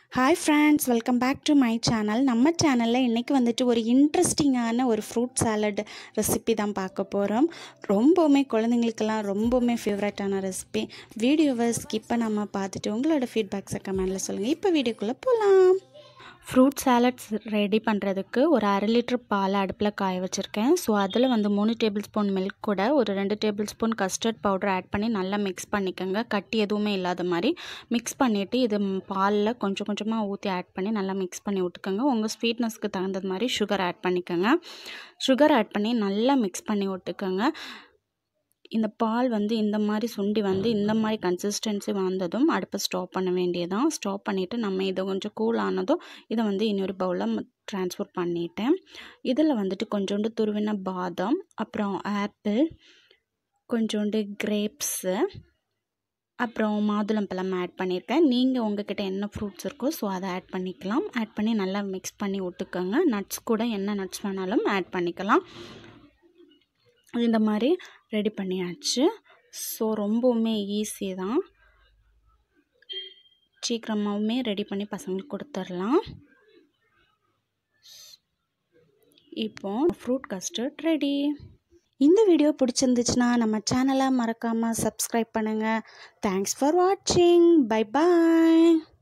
hi friends welcome back to my channel நம்ம சேனலில் இன்றைக்கி வந்துட்டு ஒரு இன்ட்ரெஸ்டிங்கான ஒரு ஃப்ரூட் சாலட் ரெசிபி தான் பார்க்க போகிறோம் ரொம்பவுமே குழந்தைங்களுக்கெல்லாம் ரொம்பவுமே ஃபேவரட்டான ரெசிபி வீடியோவை ஸ்கிப் பண்ணாமல் பார்த்துட்டு உங்களோட ஃபீட்பேக்ஸை கமெண்டில் சொல்லுங்கள் இப்போ வீடியோக்குள்ளே போகலாம் ஃப்ரூட் சாலட்ஸ் ரெடி பண்ணுறதுக்கு ஒரு அரை லிட்டர் பால் அடுப்பில் காய வச்சுருக்கேன் ஸோ அதில் வந்து மூணு டேபிள் ஸ்பூன் மில்க் கூட ஒரு ரெண்டு table spoon custard powder add பண்ணி நல்லா மிக்ஸ் பண்ணிக்கோங்க கட்டி எதுவுமே இல்லாத மாதிரி மிக்ஸ் பண்ணிவிட்டு இது பாலில் கொஞ்சம் கொஞ்சமாக ஊற்றி ஆட் பண்ணி நல்லா மிக்ஸ் பண்ணி விட்டுக்கோங்க உங்கள் ஸ்வீட்னஸ்க்கு தகுந்தது மாதிரி சுகர் ஆட் பண்ணிக்கோங்க சுகர் ஆட் பண்ணி நல்லா மிக்ஸ் பண்ணி விட்டுக்கோங்க இந்த பால் வந்து இந்த மாதிரி சுண்டி வந்து இந்த மாதிரி கன்சிஸ்டன்சி வந்ததும் அடுப்பை ஸ்டாப் பண்ண வேண்டியதான் ஸ்டாப் பண்ணிவிட்டு நம்ம இதை கொஞ்சம் கூல் ஆனதும் இதை வந்து இன்னொரு பவுலில் ட்ரான்ஸ்ஃபர் பண்ணிட்டேன் இதில் வந்துட்டு கொஞ்சோண்டு துருவின பாதாம் அப்புறம் ஆப்பிள் கொஞ்சோண்டு கிரேப்ஸு அப்புறம் மாதுளம்பழம் ஆட் பண்ணியிருக்கேன் நீங்கள் உங்ககிட்ட என்ன ஃப்ரூட்ஸ் இருக்கோ ஸோ அதை ஆட் பண்ணிக்கலாம் ஆட் பண்ணி நல்லா மிக்ஸ் பண்ணி விட்டுக்கோங்க நட்ஸ் கூட என்ன நட்ஸ் வேணாலும் ஆட் பண்ணிக்கலாம் இந்த மாதிரி ரெடி பண்ணியாச்சு ஸோ ரொம்பவுமே ஈஸி தான் சீக்கிரமாகவுமே ரெடி பண்ணி பசங்களுக்கு கொடுத்துடலாம் இப்போ ஃப்ரூட் கஸ்டர்ட் ரெடி இந்த வீடியோ பிடிச்சிருந்துச்சுன்னா நம்ம சேனலை மறக்காமல் சப்ஸ்கிரைப் பண்ணுங்கள் தேங்க்ஸ் ஃபார் வாட்சிங் பை பாய்